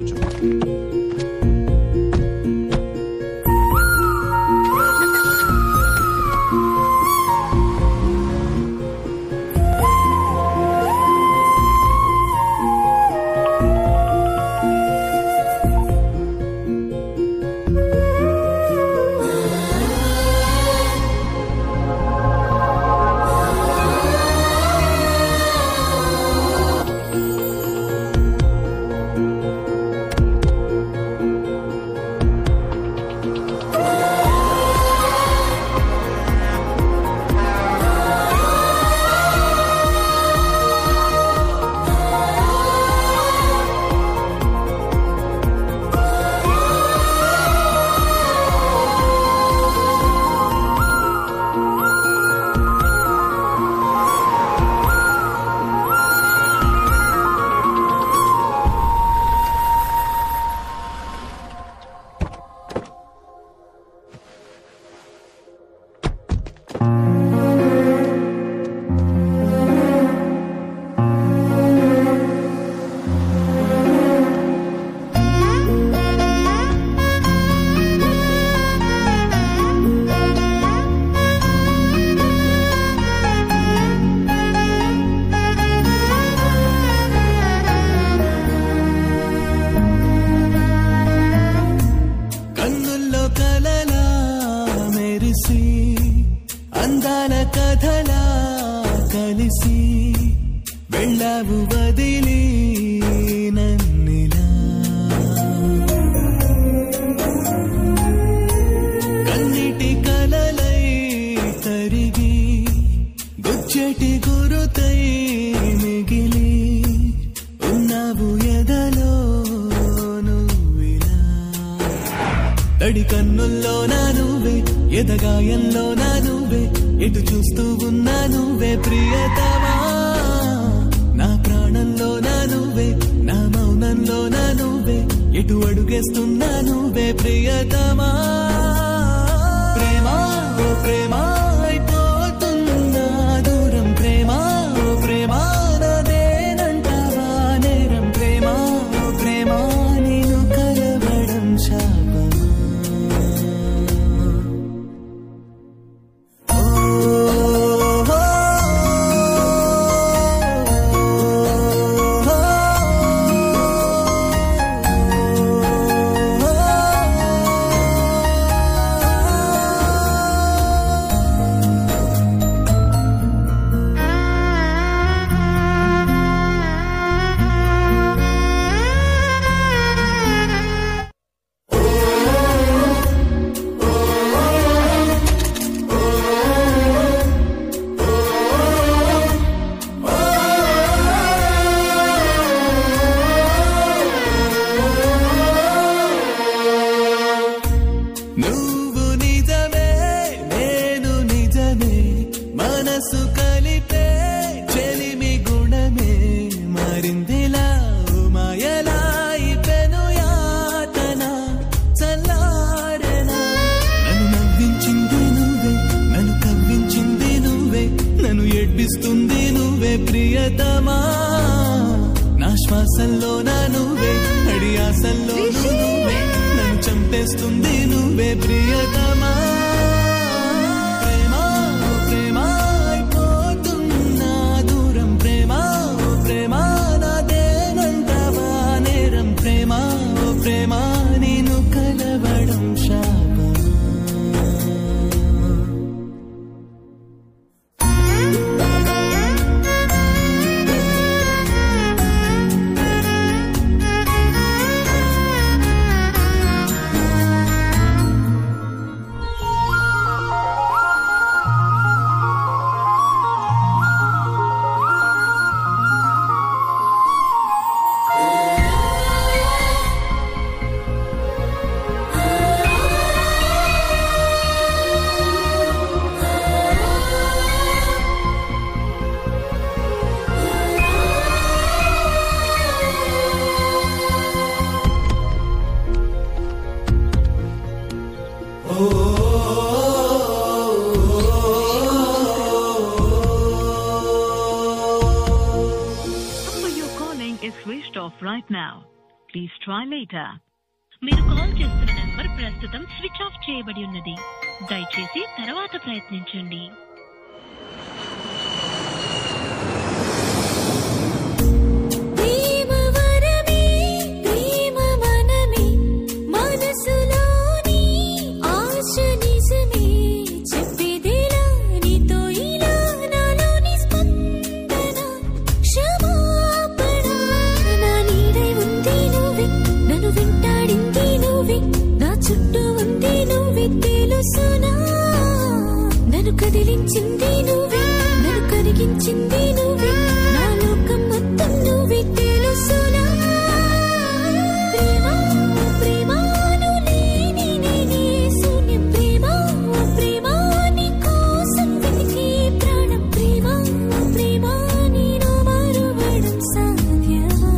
కన్నుల్లో కలలా మెరిసి అందాల కథలా కలిసి వెళ్ళావు వదిలి నన్నిలా కన్నిటి కలలై కరిగి గుచ్చటి గురుతై మిగిలి ఉన్నావు ఎదలో నువ్విలా తడి కన్నుల్లో నా నువ్వే ఎదగాయంలో నా నువ్వే ఎటు చూస్తూ ఉన్నా నువ్వే ప్రియతమా నా ప్రాణంలో నా నువ్వే నా మౌనంలో నా నువ్వే ఎటు అడుగేస్తున్నా నువ్వే ప్రియతమా ప్రేమ ఓ ప్రేమ అయిపోతున్నా దూరం ప్రేమ ఓ ప్రేమ నాదేనంటావా నేరం ప్రేమ ఓ ప్రేమ నేను కలవడం శాపమా నువ్వు నిజమే నేను నిజమే మనసు కలిపే చెలిమి గుణమే మరిందిలా మాయలా పెను యాతన చల్లారెనా నన్ను నవ్వించింది నువ్వే నన్ను కవ్వించింది నువ్వే నన్ను ఏడ్పిస్తుంది నువ్వే ప్రియతమా నా శ్వాసల్లో నా నువ్వే అడి ఆశల్లో నువ్వే నన్ను చంపేస్తుంది నువ్వే ప్రియతమా ప్రేమ ఓ ప్రేమ అయిపోతున్నా దూరం ప్రేమ ఓ ప్రేమ నాదేనంటావా నేరం ప్రేమ ఓ ప్రేమ నేను కలవడం శాపమా number you're calling is switched off right now. Please try later మీరు కాల్ చేస్తున్న నంబర్ ప్రస్తుతం స్విచ్ ఆఫ్ చేయబడి ఉన్నది దయచేసి తర్వాత ప్రయత్నించండి ప్రేమ వరమే ప్రేమ మనమే మనసులోని ఆశ నిజమే చెప్పేదిలా నీతో ఇలా నాలోని స్పందన క్షమాపణ నా నీడై ఉంది నువ్వే నన్ను వెంటాడింది నువ్వే నా చుట్టూ ఉంది నువ్వే తెలుసునా నన్ను కదిలించింది నువ్వే నన్ను కరిగించింది నువ్వే నా లోకం మొత్తం నువ్వే తెలుసునా ప్రేమ ప్రేమ నువ్వు లేని నేనే శూన్యం ప్రేమ ప్రేమ నీ కోసం వెతికే ప్రాణం ప్రేమ ప్రేమ నేను మరువడం సాధ్యమా